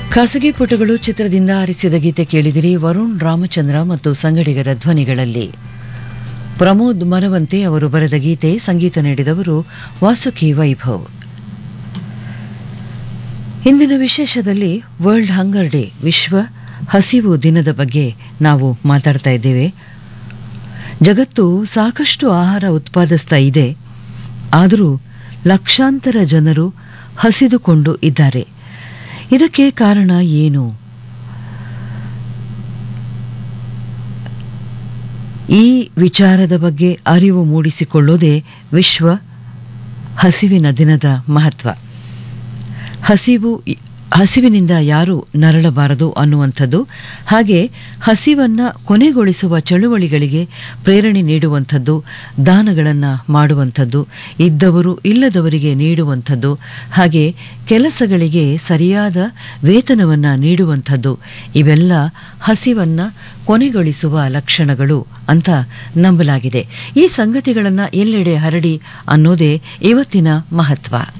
ಖಾಸಗಿ ಪುಟಗಳು ಚಿತ್ರದಿಂದ ಆರಿಸಿದ ಗೀತೆ ಕೇಳಿದಿರಿ ವರುಣ್ ರಾಮಚಂದ್ರ ಮತ್ತು ಸಂಗಡಿಗರ ಧ್ವನಿಗಳಲ್ಲಿ ಪ್ರಮೋದ್ ಮರವಂತೆ ಅವರು ಬರೆದ ಗೀತೆ ಸಂಗೀತ ನೀಡಿದವರು ವಾಸುಕಿ ವೈಭವ್ ಇಂದಿನ ವಿಶೇಷದಲ್ಲಿ ವರ್ಲ್ಡ್ ಹಂಗರ್ ಡೇ ವಿಶ್ವ ಹಸಿವು ದಿನದ ಬಗ್ಗೆ ನಾವು ಮಾತಾಡ್ತಾ ಇದ್ದೇವೆ ಜಗತ್ತು ಸಾಕಷ್ಟು ಆಹಾರ ಉತ್ಪಾದಿಸ್ತಾ ಇದೆ ಆದರೂ ಲಕ್ಷಾಂತರ ಜನರು ಹಸಿದುಕೊಂಡು ಇದ್ದಾರೆ ಇದಕ್ಕೆ ಕಾರಣ ಏನು ಈ ವಿಚಾರದ ಬಗ್ಗೆ ಅರಿವು ಮೂಡಿಸಿಕೊಳ್ಳೋದೇ ವಿಶ್ವ ಹಸಿವಿನ ದಿನದ ಮಹತ್ವ ಹಸಿವು ಹಸಿವಿನಿಂದ ಯಾರು ನರಳಬಾರದು ಅನ್ನುವಂಥದ್ದು ಹಾಗೆ ಹಸಿವನ್ನ ಕೊನೆಗೊಳಿಸುವ ಚಳುವಳಿಗಳಿಗೆ ಪ್ರೇರಣೆ ನೀಡುವಂಥದ್ದು ದಾನಗಳನ್ನು ಮಾಡುವಂಥದ್ದು ಇದ್ದವರು ಇಲ್ಲದವರಿಗೆ ನೀಡುವಂಥದ್ದು ಹಾಗೆ ಕೆಲಸಗಳಿಗೆ ಸರಿಯಾದ ವೇತನವನ್ನು ನೀಡುವಂಥದ್ದು ಇವೆಲ್ಲ ಹಸಿವನ್ನ ಕೊನೆಗೊಳಿಸುವ ಲಕ್ಷಣಗಳು ಅಂತ ನಂಬಲಾಗಿದೆ ಈ ಸಂಗತಿಗಳನ್ನು ಎಲ್ಲೆಡೆ ಹರಡಿ ಅನ್ನೋದೇ ಇವತ್ತಿನ ಮಹತ್ವ